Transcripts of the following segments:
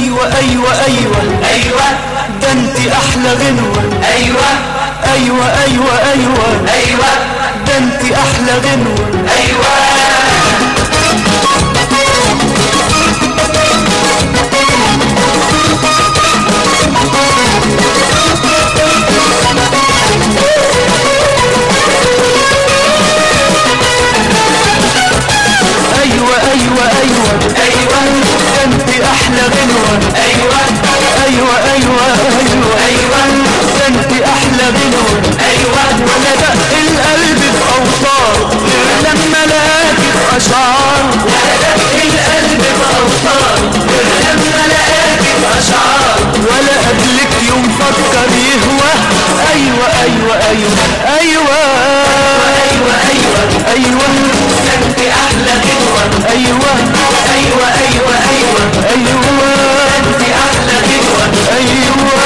ايوه ايوه ايوه ايوه ده انت احلى غنوة ايوه ايوه ايوه ايوه ايوه ده انت احلى غنوة ايوه ايوه ايوه ايوه ايوه ده انت احلى غنوة ايوه ايوه ايوه ايوه ايوه ده انت احلى غنوة ايوه ولا دق القلب بأوطار غير لما لاقي اشعار القلب بأوطار لما لقاك بأشعار ولا قبلك يوم فكر يهوى ايوه ايوه ايوه ايوه ايوه ايوه ايوه انت احلى غنوة ايوه ايوه ايوه ايوه ايوه انت احلى غنوة ايوه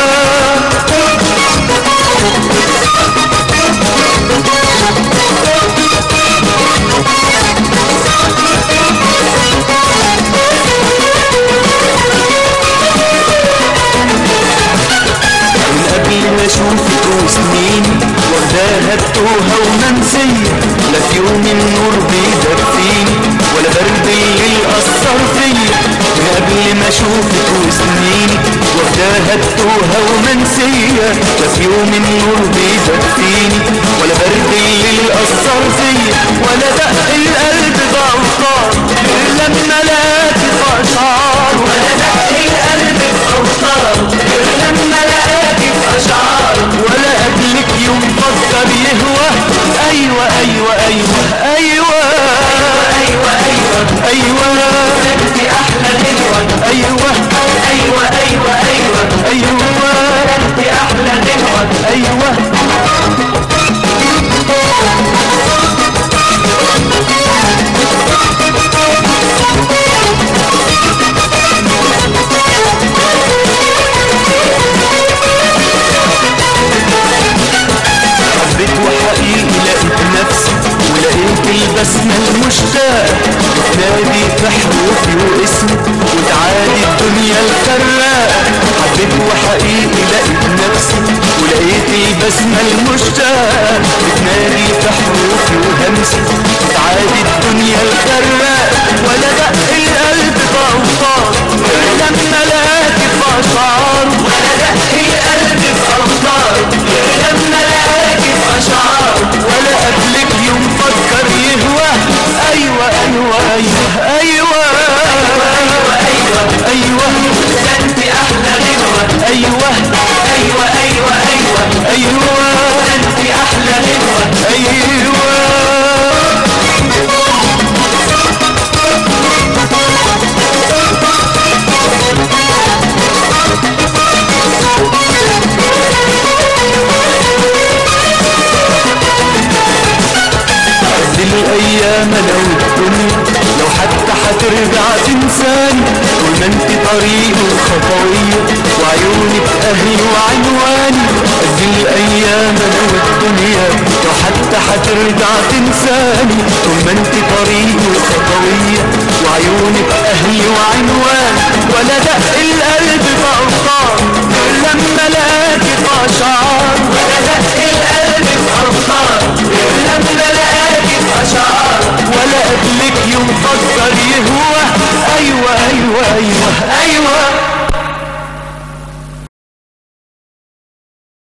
من قبل ما اشوفك وسنين واخداها بتوهة ومنسية لا في يوم النور بيدفيني ولا برد الليل اثر فيا من قبل ما اشوفك وسنين واخداها بتوهة ومنسية لا في يوم النور بيدفيني ولا برد الليل اثر فيا ولا دق القلب بأوطار غير لما لاقي اشعار ولا دق القلب بأوطار لما لقاك بأشعار ولا قبلك يوم فكر يهوى ايوه ايوه ايوه ايوه ايوه ايوه ايوه انت احلى غنوة ايوه ايوه ايوه ايوه ايوه انت احلى غنوة ايوه حبيت وحقيقي لقيت نفسي ولقيت البسمة المشتاقة بتنادي في حروفي واسمي وتعادي الدنيا الفراقة حبيت وحقيقي لقيت نفسي ولقيت البسمة المشتاقة بتنادي في حروفي وهمسي وتعادي الدنيا الفراقة ولا دق القلب بأوطار غير لما لاقي في أشعار ولا دق القلب بأوطار لما لقاك بأشعار ولا قبلك يوم فكر يهوى ايوه ايوه ايوه ايوه ايوه ايوه ايوه انت احلى غنوة ايوه ايوه ايوه ايوه ايوه انت احلى غنوة ايوه قد الايام لو الدنيا لو حتى هترجع تنساني طول ما انت طريقي وخطوية وعيونك اهلي وعنواني قد الايام لو الدنيا لو حتى هترجع تنساني طول ما انت طريقي وخطوية وعيونك اهلي وعنواني ولا دق القلب بأوطار غير لما لاقي اشعار ولا دق القلب بأوطار لما لقاك بأشعار ولا قبلك يوم فكر يهوى ايوه ايوه ايوه ايوه